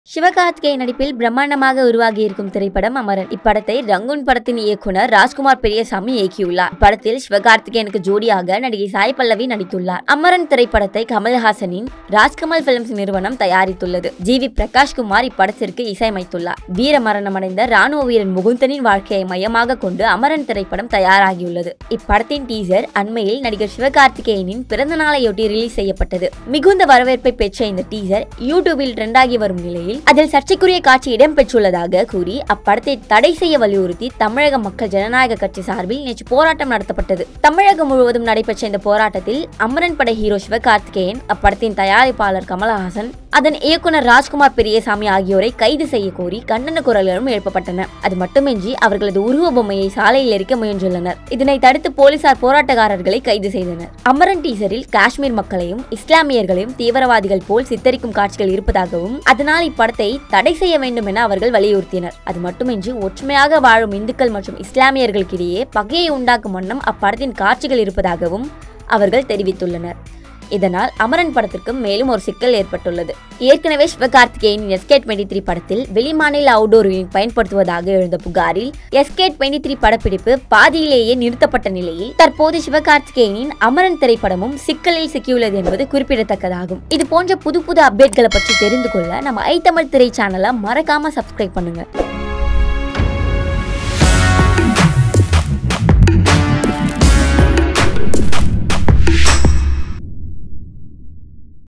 சிவகார்த்திகேயன் நடிப்பில் பிரம்மாண்டமாக உருவாகி இருக்கும் திரைப்படம் அமரன் இப்படத்தை ரங்கூன் படத்தின் இயக்குனர் ராஜ்குமார் பெரியசாமி இயக்கியுள்ளார் இப்படத்தில் சிவகார்த்திகேயனுக்கு ஜோடியாக நடிகை சாய் பல்லவி நடித்துள்ளார் அமரன் திரைப்படத்தை கமல்ஹாசனின் ராஜ்கமல் பிலிம்ஸ் நிறுவனம் தயாரித்துள்ளது ஜி வி பிரகாஷ்குமார் இப்படத்திற்கு இசையமைத்துள்ளார் வீர மரணமடைந்த ராணுவ வீரன் முகுந்தனின் வாழ்க்கையை மையமாக கொண்டு அமரன் திரைப்படம் தயாராகியுள்ளது இப்படத்தின் டீசர் அண்மையில் நடிகர் சிவகார்த்திகேயனின் பிறந்த நாளையொட்டி ரிலீஸ் செய்யப்பட்டது மிகுந்த வரவேற்பை பெற்ற இந்த டீசர் யூடியூபில் ட்ரெண்டாகி வரும் நிலையில் அதில் சர்ச்சைக்குரிய காட்சி இடம்பெற்றுள்ளதாக கூறி அப்படத்தை தடை செய்ய வலியுறுத்தி தமிழக மக்கள் ஜனநாயக கட்சி சார்பில் நேற்று போராட்டம் நடத்தப்பட்டது தமிழகம் முழுவதும் நடைபெற்ற இந்த போராட்டத்தில் அமரன் படை ஹீரோ சிவகார்த்திகேயன் அப்படத்தின் தயாரிப்பாளர் கமலஹாசன் அதன் இயக்குனர் ராஜ்குமார் பெரியசாமி ஆகியோரை கைது செய்ய கோரி கண்டன குரல்களும் எழுப்பப்பட்டன அது மட்டுமின்றி அவர்களது உருவ பொம்மையை சாலையில் எரிக்க முயன்றுள்ளனர் இதனை தடுத்து போலீசார் போராட்டக்காரர்களை கைது செய்தனர் அமரன் டீசரில் காஷ்மீர் மக்களையும் இஸ்லாமியர்களையும் தீவிரவாதிகள் போல் சித்தரிக்கும் காட்சிகள் இருப்பதாகவும் அதனால் இப்படத்தை தடை செய்ய வேண்டும் என அவர்கள் வலியுறுத்தினர் அது மட்டுமின்றி ஒற்றுமையாக வாழும் இந்துக்கள் மற்றும் இஸ்லாமியர்களுக்கிடையே பகையை உண்டாக்கும் வண்ணம் அப்படத்தின் காட்சிகள் இருப்பதாகவும் அவர்கள் தெரிவித்துள்ளனர் இதனால் அமரன் படத்திற்கும் மேலும் ஒரு சிக்கல் ஏற்பட்டுள்ளது ஏற்கனவே சிவகார்த்திகேயனின் எஸ்கேட் டுவெண்ட்டி த்ரீ படத்தில் வெளிமாநில அவுடோர் யூனிட் பயன்படுத்துவதாக எழுந்த புகாரில் எஸ்கேட் டுவெண்ட்டி த்ரீ படப்பிடிப்பு பாதியிலேயே நிறுத்தப்பட்ட நிலையில் தற்போது சிவகார்த்திகேயனின் அமரன் திரைப்படமும் சிக்கலில் சிக்கியுள்ளது என்பது குறிப்பிடத்தக்கதாகும் இது போன்ற புது புது அப்டேட்களை பற்றி தெரிந்து கொள்ள நம்ம ஐ தமிழ் திரை சேனலை மறக்காம சப்ஸ்கிரைப் பண்ணுங்க